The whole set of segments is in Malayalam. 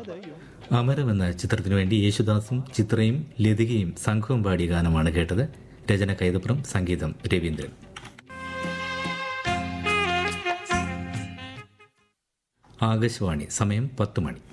അമരം എന്ന ചിത്രത്തിനു വേണ്ടി യേശുദാസും ചിത്രയും ലതികയും സംഘവും പാടിയ ഗാനമാണ് കേട്ടത് രചന കൈതപ്രം സംഗീതം രവീന്ദ്രൻ ആകാശവാണി സമയം പത്ത് മണി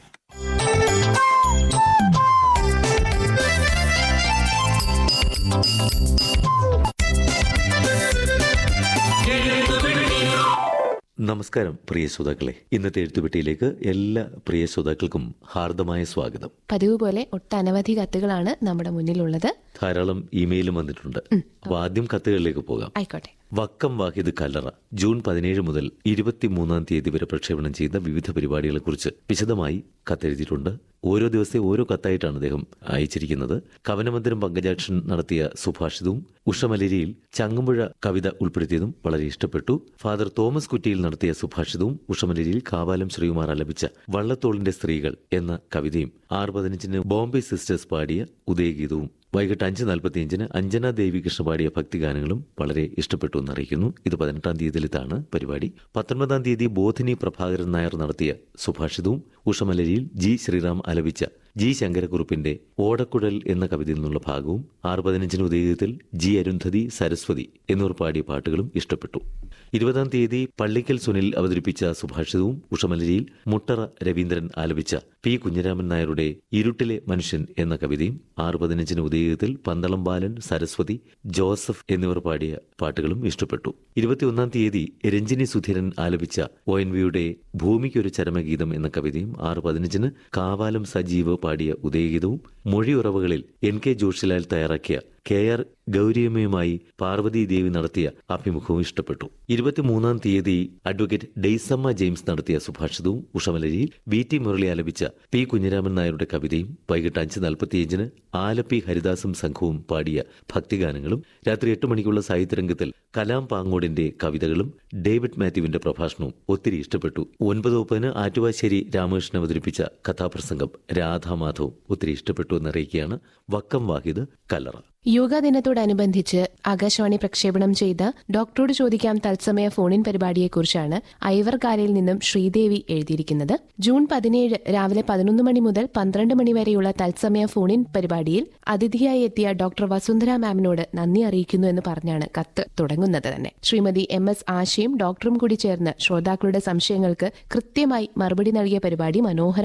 നമസ്കാരം പ്രിയ ശ്രോതാക്കളെ ഇന്നത്തെ എഴുത്തുപെട്ടിയിലേക്ക് എല്ലാ പ്രിയ ശ്രോതാക്കൾക്കും ഹാർദമായ സ്വാഗതം പതിവ് പോലെ ഒട്ടനവധി കത്തുകളാണ് നമ്മുടെ മുന്നിലുള്ളത് ധാരാളം ഇമെയിലും വന്നിട്ടുണ്ട് അപ്പൊ ആദ്യം കത്തുകളിലേക്ക് പോകാം ആയിക്കോട്ടെ വക്കം വാഹിദ് കല്ലറ ജൂൺ പതിനേഴ് മുതൽ ഇരുപത്തിമൂന്നാം തീയതി വരെ പ്രക്ഷേപണം ചെയ്ത വിവിധ പരിപാടികളെക്കുറിച്ച് വിശദമായി കത്തെഴുതിയിട്ടുണ്ട് ഓരോ ദിവസത്തെ ഓരോ കത്തായിട്ടാണ് അദ്ദേഹം അയച്ചിരിക്കുന്നത് കവനമന്ദിരം പങ്കജാക്ഷൻ നടത്തിയ സുഭാഷിതവും ഉഷമലരിയിൽ ചങ്ങമ്പുഴ കവിത ഉൾപ്പെടുത്തിയതും വളരെ ഇഷ്ടപ്പെട്ടു ഫാദർ തോമസ് കുറ്റിയിൽ നടത്തിയ സുഭാഷിതവും ഉഷമലരിയിൽ കാവാലം ശ്രീകുമാർ ആലപിച്ച വള്ളത്തോളിന്റെ സ്ത്രീകൾ എന്ന കവിതയും ആറ് പതിനഞ്ചിന് ബോംബെ സിസ്റ്റേഴ്സ് പാടിയ ഉദയഗീതവും വൈകിട്ട് അഞ്ച് നാൽപ്പത്തിയഞ്ചിന് അഞ്ജന ദേവി കൃഷ്ണ പാടിയ ഭക്തിഗാനങ്ങളും വളരെ ഇഷ്ടപ്പെട്ടു എന്നറിയിക്കുന്നു ഇത് പതിനെട്ടാം തീയതിയിലാണ് പരിപാടി പത്തൊൻപതാം തീയതി ബോധിനി പ്രഭാകരൻ നായർ നടത്തിയ സുഭാഷിതവും ഉഷമലരിയിൽ ജി ശ്രീറാം ആലപിച്ച ജി ശങ്കരക്കുറുപ്പിന്റെ ഓടക്കുഴൽ എന്ന കവിതയിൽ നിന്നുള്ള ഭാഗവും ആറ് പതിനഞ്ചിന് ഉദയത്തിൽ ജി അരുന്ധതി സരസ്വതി എന്നിവർ പാടിയ പാട്ടുകളും ഇഷ്ടപ്പെട്ടു ഇരുപതാം തീയതി പള്ളിക്കൽ സുനിൽ അവതരിപ്പിച്ച സുഭാഷിതവും ഉഷമലരിയിൽ മുട്ടറ രവീന്ദ്രൻ ആലപിച്ച പി കുഞ്ഞിരാമൻ നായരുടെ ഇരുട്ടിലെ മനുഷ്യൻ എന്ന കവിതയും ആറ് പതിനഞ്ചിന് ഉദയത്തിൽ പന്തളം ബാലൻ സരസ്വതി ജോസഫ് എന്നിവർ പാടിയ പാട്ടുകളും ഇഷ്ടപ്പെട്ടു ഇരുപത്തിയൊന്നാം തീയതി രഞ്ജിനി സുധീരൻ ആലപിച്ച ഒ എൻ വിയുടെ ഭൂമിക്കൊരു ചരമഗീതം എന്ന കവിതയും ആറ് പതിനഞ്ചിന് കാവാലം സജീവ് പാടിയ ഉദയഗീതവും മൊഴിയുറവുകളിൽ എൻ കെ ജോഷിലാൽ തയ്യാറാക്കിയ കെ ആർ ഗൗരിയമ്മയുമായി പാർവതി ദേവി നടത്തിയ അഭിമുഖവും ഇഷ്ടപ്പെട്ടു ഇരുപത്തിമൂന്നാം തീയതി അഡ്വക്കേറ്റ് ഡെയ്സമ്മ ജെയിംസ് നടത്തിയ സുഭാഷിതവും ഉഷമലരിയിൽ വി ടി മുരളി ആലപിച്ച പി കുഞ്ഞിരാമൻ നായരുടെ കവിതയും വൈകിട്ട് അഞ്ച് നാൽപ്പത്തിയഞ്ചിന് ആലപ്പി ഹരിദാസും സംഘവും പാടിയ ഭക്തിഗാനങ്ങളും രാത്രി എട്ട് മണിക്കുള്ള സാഹിത്യരംഗത്തിൽ കലാം പാങ്ങോടിന്റെ കവിതകളും ഡേവിഡ് മാത്യുവിന്റെ പ്രഭാഷണവും ഒത്തിരി ഇഷ്ടപ്പെട്ടു ഒൻപത് മുപ്പതിന് ആറ്റുവാശ്ശേരി രാമകൃഷ്ണൻ അവതരിപ്പിച്ച കഥാപ്രസംഗം രാധാമാധവും ഒത്തിരി ഇഷ്ടപ്പെട്ടു എന്നറിയിക്കുകയാണ് വക്കം വാഹിദ് കല്ലറ യോഗാ ദിനത്തോടനുബന്ധിച്ച് ആകാശവാണി പ്രക്ഷേപണം ചെയ്ത ഡോക്ടറോട് ചോദിക്കാം തത്സമയ ഫോണിൻ പരിപാടിയെക്കുറിച്ചാണ് ഐവർകാരയിൽ നിന്നും ശ്രീദേവി എഴുതിയിരിക്കുന്നത് ജൂൺ പതിനേഴ് രാവിലെ പതിനൊന്ന് മണി മുതൽ പന്ത്രണ്ട് മണി വരെയുള്ള തത്സമയ ഫോണിൻ പരിപാടിയിൽ അതിഥിയായി എത്തിയ ഡോക്ടർ വസുന്ധര മാമിനോട് നന്ദി അറിയിക്കുന്നു എന്ന് പറഞ്ഞാണ് കത്ത് തുടങ്ങുന്നത് തന്നെ ശ്രീമതി എം എസ് ആശയും ഡോക്ടറും കൂടി ചേർന്ന് ശ്രോതാക്കളുടെ സംശയങ്ങൾക്ക് കൃത്യമായി മറുപടി നൽകിയ പരിപാടി മനോഹര